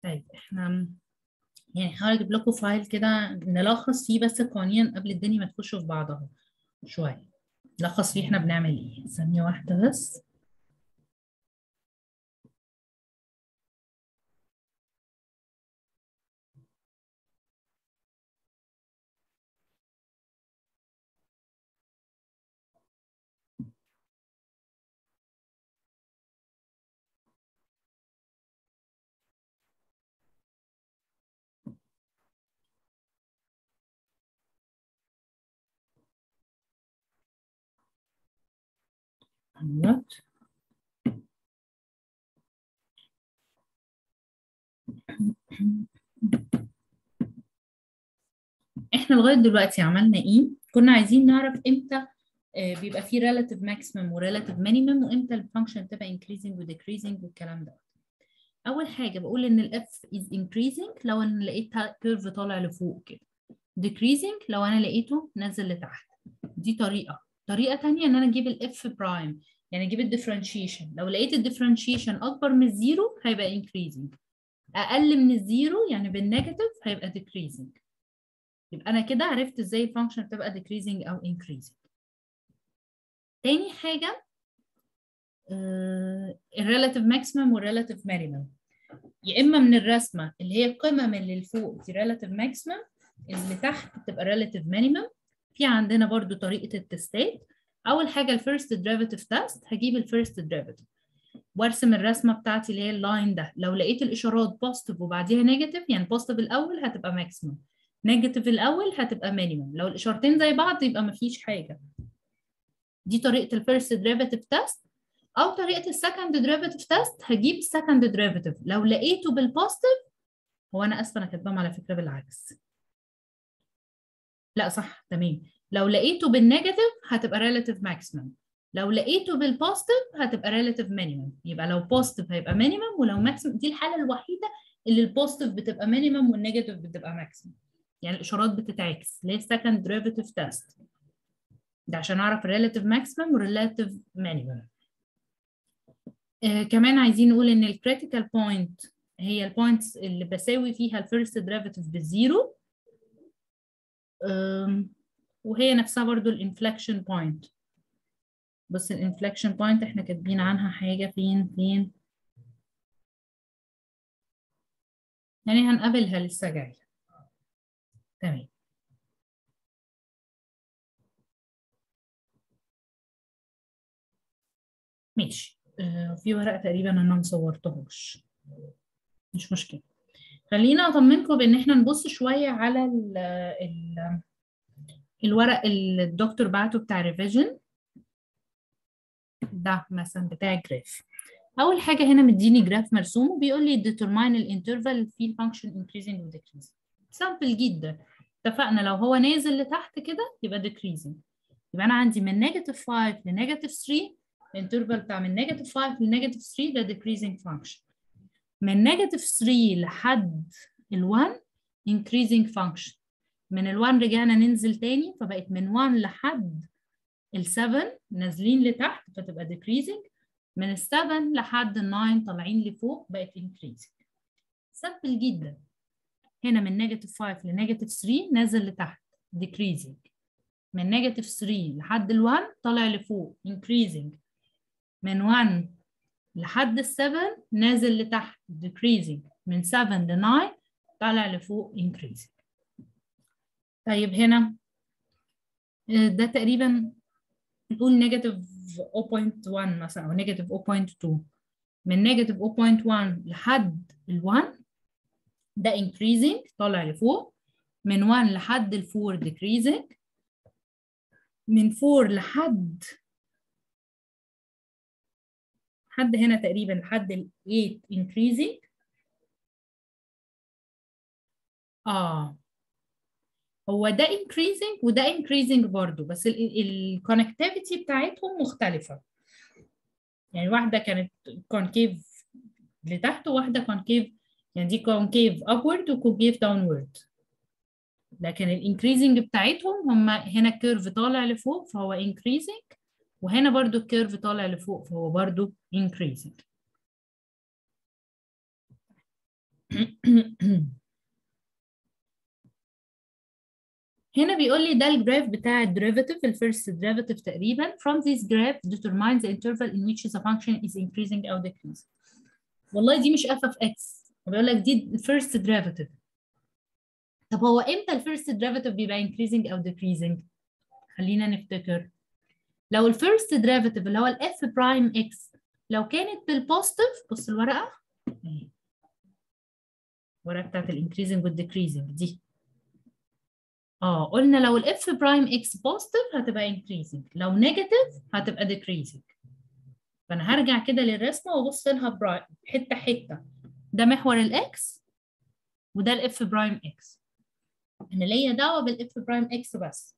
طيب احنا يعني هحاول اجيب لكم فايل كده نلخص فيه بس قوانين قبل الدنيا ما تخش في بعضها شويه نلخص فيه احنا بنعمل ايه ثانيه واحده بس اهوت احنا لغايه دلوقتي عملنا ايه كنا عايزين نعرف امتى آه، بيبقى فيه relative maximum و relative minimum وامتى الفانكشن تبقى increasing و decreasing والكلام ده اول حاجه بقول ان ال f is increasing لو انا لقيتها كيرف طالع لفوق كده decreasing لو انا لقيته نازل لتحت دي طريقه طريقه تانية ان انا اجيب ال f برايم يعني اجيب الديفرنشيشن لو لقيت الديفرنشيشن اكبر من الزيرو هيبقى increasing اقل من الزيرو يعني بالنيجاتيف هيبقى decreasing يبقى انا كده عرفت ازاي الفانكشن بتبقى decreasing او increasing تاني حاجه الريلاتيف ماكسيمم والريلاتيف مينيمم يا اما من الرسمه اللي هي القمم اللي لفوق دي ريلاتيف ماكسيمم اللي تحت بتبقى ريلاتيف مينيمم في عندنا برضو طريقه التستات اول حاجه الفيرست ديريفيتيف تيست هجيب الفيرست ديريفيتيف وارسم الرسمه بتاعتي اللي هي اللاين ده لو لقيت الاشارات بوزيتيف وبعديها نيجاتيف يعني بوزيتيف الاول هتبقى ماكسيمم نيجاتيف الاول هتبقى مينيمم لو الاشارتين زي بعض يبقى مفيش حاجه دي طريقه الفيرست ديريفيتيف تيست او طريقه السكند ديريفيتيف تيست هجيب السكند ديريفيتيف لو لقيته بالبوزيتيف هو انا اسفه انا كاتباهم على فكره بالعكس لا صح تمام لو لقيته بالنيجاتيف هتبقى ريلاتيف ماكسيمم لو لقيته بالبوزيتيف هتبقى ريلاتيف مينيمم يبقى لو بوزيتيف هيبقى مينيمم ولو ماكسيمم دي الحاله الوحيده اللي البوزيتيف بتبقى مينيمم والنيجاتيف بتبقى ماكسيمم يعني الاشارات بتتعكس اللي هي السكند ديريفيتيف تيست ده عشان اعرف الريلاتيف ماكسيمم والريلاتيف مينيمم آه كمان عايزين نقول ان الكريتيكال بوينت هي البوينتس اللي بساوي فيها الفيرست ديريفيتيف بالزيرو وهي نفسها برضو الانفلكشن بوينت بس الانفلكشن بوينت احنا كاتبين عنها حاجة فين فين يعني هنقابلها لسه جاية تمام ماشي آه في ورقة تقريبا انا مصورتهوش مش مشكلة خلينا اطمنكم بان احنا نبص شوية على ال ال الورق اللي الدكتور بعته بتاع ريفيجن ده مثلا بتاع الجراف اول حاجه هنا مديني جراف مرسوم وبيقول لي determine الانترفال في الفانكشن increasing و decreasing سامبل جدا اتفقنا لو هو نازل لتحت كده يبقى decreasing يبقى انا عندي من نيجاتيف 5 لنيجاتيف 3 الانترفال بتاع من نيجاتيف 5 لنيجاتيف 3 ده decreasing function من نيجاتيف 3 لحد ال1 increasing function من ال1 رجعنا ننزل تاني فبقت من 1 لحد ال7 نازلين لتحت فتبقى decreasing من ال7 لحد ال9 طالعين لفوق بقت increasing سهل جدا هنا من نيجاتيف 5 لنيجاتيف 3 نازل لتحت decreasing من نيجاتيف 3 لحد ال1 طالع لفوق increasing من 1 لحد ال7 نازل لتحت decreasing من 7 ل 9 طالع لفوق increasing طيب هنا ده تقريبا نقول نيجاتيف 0.1 مثلا او نيجاتيف 0.2 من نيجاتيف 0.1 لحد ال1 ده increasing طالع لفوق من 1 لحد ال4 decreasing من 4 لحد لحد هنا تقريبا لحد ال 8 increasing اه هو ده increasing وده increasing برضو بس الكونكتيفيتي بتاعتهم مختلفة يعني واحدة كانت كونكيف لتحت وواحدة كونكيف يعني دي كونكيف upward وكونكيف downward لكن الانكريزنج بتاعتهم هم هنا الكيرف طالع لفوق فهو increasing وهنا برضو الكيرف طالع لفوق فهو برضو increasing هنا بيقول لي ده الجراف بتاع الديريفاتيف الفيرست ديريفاتيف تقريبا from this graph determine the interval in which the function is increasing or decreasing والله دي مش f of x بيقول لك دي الفيرست ديريفاتيف طب هو امتى الفيرست ديريفاتيف بيبقى increasing او decreasing خلينا نفتكر لو الفيرست ديريفاتيف اللي هو الاف برايم اكس لو كانت بالبوزيتيف بص الورقه اهي الورقه بتاعت الانكريزنج والديكريزنج دي اه قلنا لو الاف برايم اكس بوزيتيف هتبقى انكريزنج لو نيجاتيف هتبقى ديكريزنج فانا هرجع كده للرسمه وابص لها برايم حته حته ده محور الاكس وده الاف برايم اكس انا ليا دعوه بالاف برايم اكس بس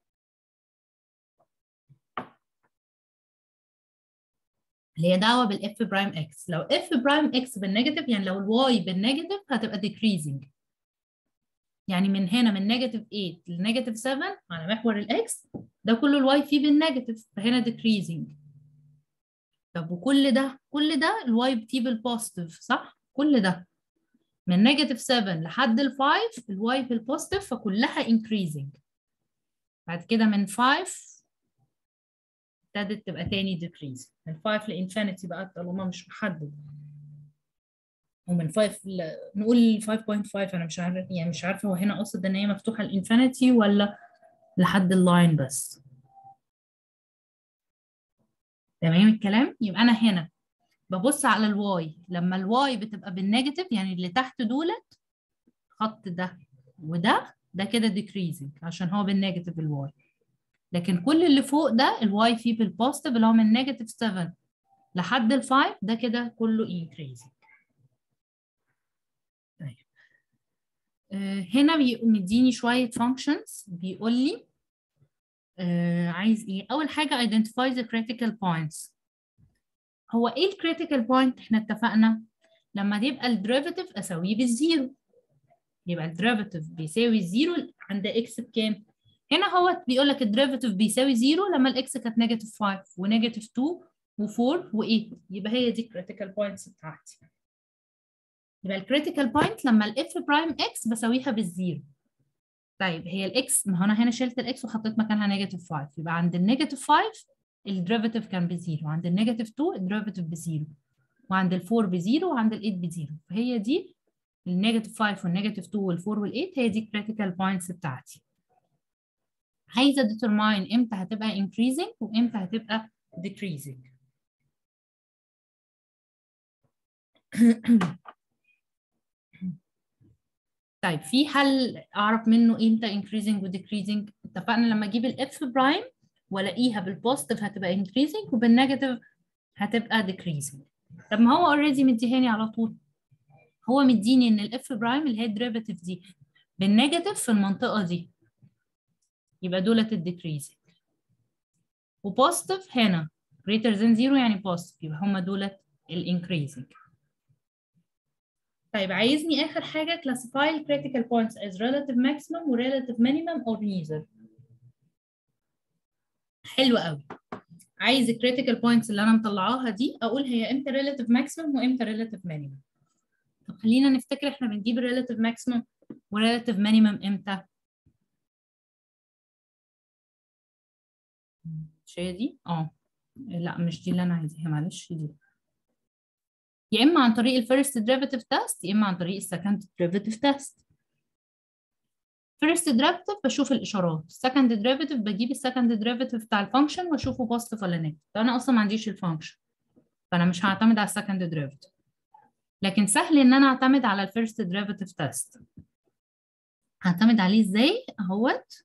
اللي هي دعوه بالاف برايم اكس لو اف برايم اكس بالنيجاتيف يعني لو الواي بالنيجاتيف هتبقى decreasing يعني من هنا من نيجاتيف 8 لنيجاتيف 7 على محور الاكس ده كله الواي فيه بالنيجاتيف فهنا decreasing طب وكل ده كل ده الواي بتيه بالبوزيتيف صح كل ده من نيجاتيف 7 لحد ال 5 الواي بالبوزيتيف فكلها increasing بعد كده من 5 ابتدت تبقى تاني decrease من 5 لانفينيتي بقى طالما مش محدد ومن 5 ل... نقول 5.5 انا مش عارف يعني مش عارفه هو هنا قصد ان هي مفتوحه لانفينيتي ولا لحد اللاين بس تمام الكلام يبقى انا هنا ببص على الواي لما الواي بتبقى بالنيجاتيف يعني اللي تحت دولت خط ده وده ده كده decreasing عشان هو بالنيجاتيف الواي لكن كل اللي فوق ده الواي فيه بالبوزيتيف اللي هو من نيجاتيف 7 لحد ال 5 ده كده كله increasing طيب آه هنا مديني شوية functions بيقول لي آه عايز ايه اول حاجة identify the critical points هو ايه الكريتيكال بوينت احنا اتفقنا لما يبقى الديريفاتيف اساويه بالزيرو يبقى الديريفاتيف بيساوي الزيرو عند اكس بكام هنا هو بيقول لك الديريفاتيف بيساوي زيرو لما الاكس كانت نيجاتيف 5 ونيجاتيف 2 و4 و8 يبقى هي دي الكريتيكال بوينتس بتاعتي يبقى الكريتيكال بوينت لما الاف برايم اكس بساويها بالزيرو طيب هي الاكس ما هو انا هنا شلت الاكس وحطيت مكانها نيجاتيف 5 يبقى عند النيجاتيف 5 الديريفاتيف كان بزيرو وعند النيجاتيف 2 الديريفاتيف بزيرو وعند ال4 بزيرو وعند ال8 بزيرو فهي دي النيجاتيف 5 والنيجاتيف 2 وال4 وال8 هي دي الكريتيكال بوينتس بتاعتي عايزه determine امتى هتبقى increasing وامتى هتبقى decreasing طيب في حل اعرف منه امتى increasing و decreasing اتفقنا لما اجيب الاف برايم والاقيها بالبوزيتيف هتبقى increasing وبالنيجاتيف هتبقى decreasing طب ما هو اوريدي مديهاني على طول هو مديني ان الاف برايم اللي هي الديريفاتيف دي بالنيجاتيف في المنطقه دي يبقى دولت الديكريزنج وبوزيتيف هنا greater than zero يعني بوزيتيف يبقى هما دولت الانكريزنج طيب عايزني اخر حاجه classify critical points as relative maximum و relative minimum or neither حلو قوي عايز الكريتيكال بوينتس اللي انا مطلعاها دي اقول هي امتى relative maximum وامتى relative minimum طب خلينا نفتكر احنا بنجيب relative maximum و relative minimum امتى مش هي دي اه لا مش دي اللي انا عايزاها معلش دي يا اما عن طريق الفيرست ديريفاتيف تيست يا اما عن طريق السكند ديريفاتيف تيست فيرست ديريفاتيف بشوف الاشارات السكند ديريفاتيف بجيب السكند ديريفاتيف بتاع الفانكشن واشوفه بوزيتيف ولا نيجاتيف انا اصلا ما عنديش الفانكشن فانا مش هعتمد على السكند ديريفاتيف لكن سهل ان انا اعتمد على الفيرست ديريفاتيف تيست هعتمد عليه ازاي اهوت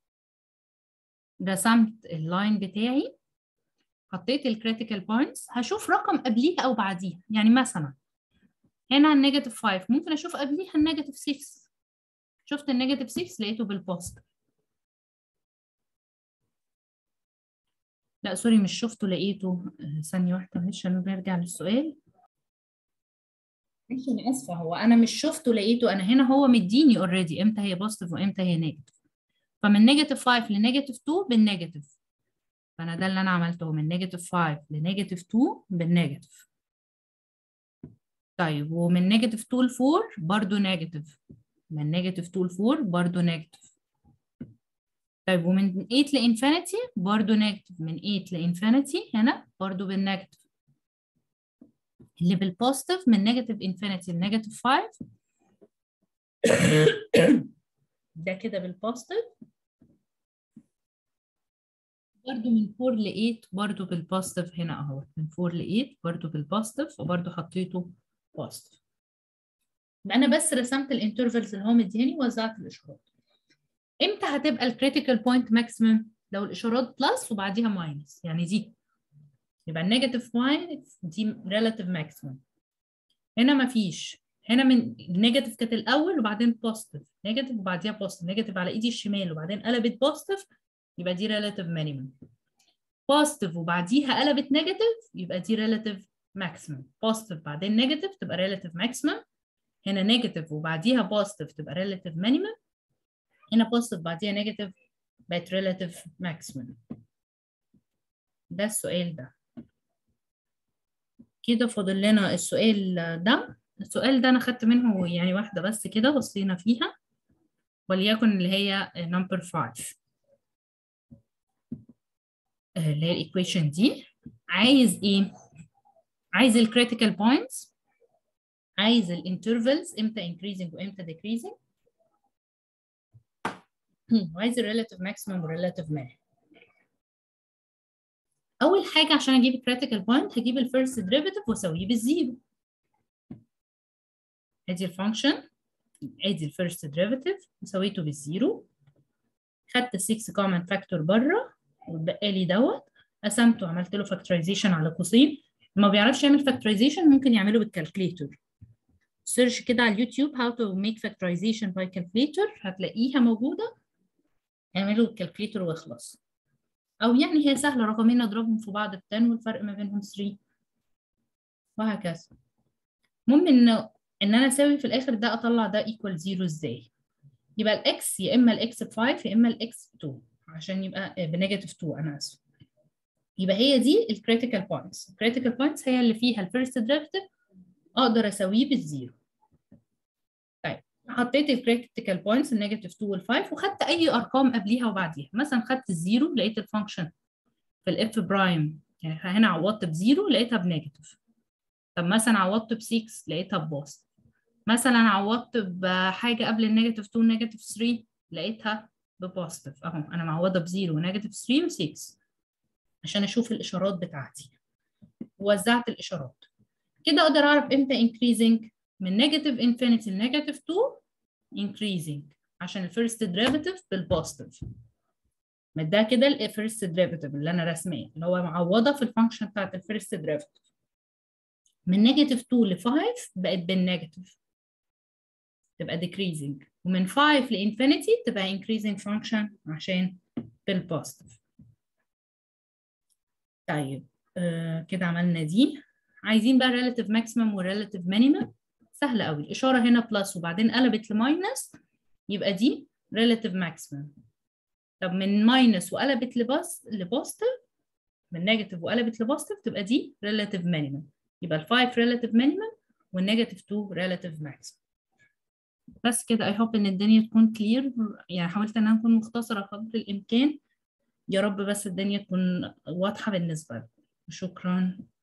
رسمت اللاين بتاعي حطيت الكريتيكال بوينتس هشوف رقم قبليها او بعديها يعني مثلا هنا النيجاتيف 5 ممكن اشوف قبليها النيجاتيف 6 شفت النيجاتيف 6 لقيته بالبوزيتيف لا سوري مش شفته لقيته ثانية واحدة معلش عشان نرجع للسؤال معلش انا اسفة هو انا مش شفته لقيته انا هنا هو مديني اوريدي امتى هي بوزيتيف وامتى هي نيجاتيف فمن نيجاتيف 5 لنيجاتيف 2 بالنيجاتيف فانا ده اللي انا عملته من نيجاتيف 5 لنيجاتيف 2 بالنيجاتيف طيب ومن نيجاتيف 2 ل 4 برضه نيجاتيف من نيجاتيف 2 ل 4 برضه نيجاتيف طيب ومن 8 لانفينيتي برضه نيجاتيف من 8 لانفينيتي هنا برضه بالنيجاتيف اللي بالبوزيتيف من نيجاتيف انفينيتي لنيجاتيف 5 ده كده بالبوزيتيف برضه من 4 ل 8 برضه بالبوزيتيف هنا اهو من 4 ل 8 برضه بالبوزيتيف وبرضه حطيته بوزيتيف يبقى انا بس رسمت الانترفلز اللي هو مدياني ووزعت الاشارات امتى هتبقى الكريتيكال بوينت ماكسيمم لو الاشارات بلس وبعديها ماينس يعني دي يبقى النيجاتيف 5 دي ريلاتيف ماكسيمم هنا مفيش هنا من النيجاتيف كانت الاول وبعدين بوزيتيف نيجاتيف وبعديها بوزيتيف نيجاتيف على ايدي الشمال وبعدين قلبت بوزيتيف يبقى دي ريلاتيف مينيمم بوزيتيف وبعديها قلبت نيجاتيف يبقى دي ريلاتيف ماكسيمم بوزيتيف بعدين نيجاتيف تبقى ريلاتيف ماكسيمم هنا نيجاتيف وبعديها بوزيتيف تبقى ريلاتيف مينيمم هنا بوزيتيف بعديها نيجاتيف بقت ريلاتيف ماكسيمم ده السؤال ده كده فاضل لنا السؤال ده السؤال ده انا خدت منه يعني واحده بس كده بصينا فيها وليكن اللي هي نمبر 5 اللي هي الايكويشن دي عايز ايه عايز الكريتيكال بوينتس عايز الانترفلز امتى increasing وامتى decreasing وعايز الريلاتيف ماكسيمم والريلاتيف مين اول حاجه عشان اجيب الكريتيكال بوينت هجيب الفيرست ديريفيتيف واسويه بالزيرو ادي الفانكشن ادي الفيرست ديريفيتيف وسويته بالزيرو خدت 6 كومن فاكتور بره واتبقى لي دوت قسمته عملت له فاكتورايزيشن على قوسين ما بيعرفش يعمل فاكتورايزيشن ممكن يعمله بالكالكليتور سيرش كده على اليوتيوب how to make factorization by calculator هتلاقيها موجوده اعمله بالكالكليتور واخلص او يعني هي سهله رقمين اضربهم في بعض ب 10 والفرق ما بينهم 3 وهكذا المهم ان ان انا اساوي في الاخر ده اطلع ده ايكوال 0 ازاي يبقى الاكس يا اما الاكس ب 5 يا اما الاكس ب 2 عشان يبقى بنيجاتيف 2 انا اسف يبقى هي دي الكريتيكال بوينتس الكريتيكال بوينتس هي اللي فيها الفيرست ديريفيتيف اقدر اساويه بالزيرو طيب حطيت الكريتيكال بوينتس النيجاتيف 2 وال 5 وخدت اي ارقام قبليها وبعديها مثلا خدت الزيرو لقيت الفانكشن في الاف برايم يعني هنا عوضت بزيرو لقيتها بنيجاتيف طب مثلا عوضت ب 6 لقيتها ببوست مثلا عوضت بحاجه قبل النيجاتيف 2 نيجاتيف 3 لقيتها ببوزيتيف اهو انا معوضه بزيرو ونيجاتيف 3 و6 عشان اشوف الاشارات بتاعتي ووزعت الاشارات كده اقدر اعرف امتى increasing من نيجاتيف انفينيتي لنيجاتيف 2 increasing عشان الفيرست ديريفيتيف بالبوزيتيف ده كده الفيرست ديريفيتيف اللي انا رسماه اللي هو معوضه في الفانكشن بتاعت الفيرست ديريفيتيف من نيجاتيف 2 ل 5 بقت بالنيجاتيف تبقى decreasing ومن 5 لانفينيتي تبقى increasing function عشان بالبوزيتيف طيب آه كده عملنا دي عايزين بقى relative maximum و relative minimum سهلة قوي الإشارة هنا بلس وبعدين قلبت لماينس يبقى دي relative maximum طب من ماينس وقلبت لبوس لبوزيتيف من نيجاتيف وقلبت لبوزيتيف تبقى دي relative minimum يبقى ال 5 relative minimum والنيجاتيف 2 relative maximum بس كده I hope إن الدنيا تكون clear يعني حاولت إن أنا أكون مختصرة قدر الإمكان يا رب بس الدنيا تكون واضحة بالنسبة لكم شكرا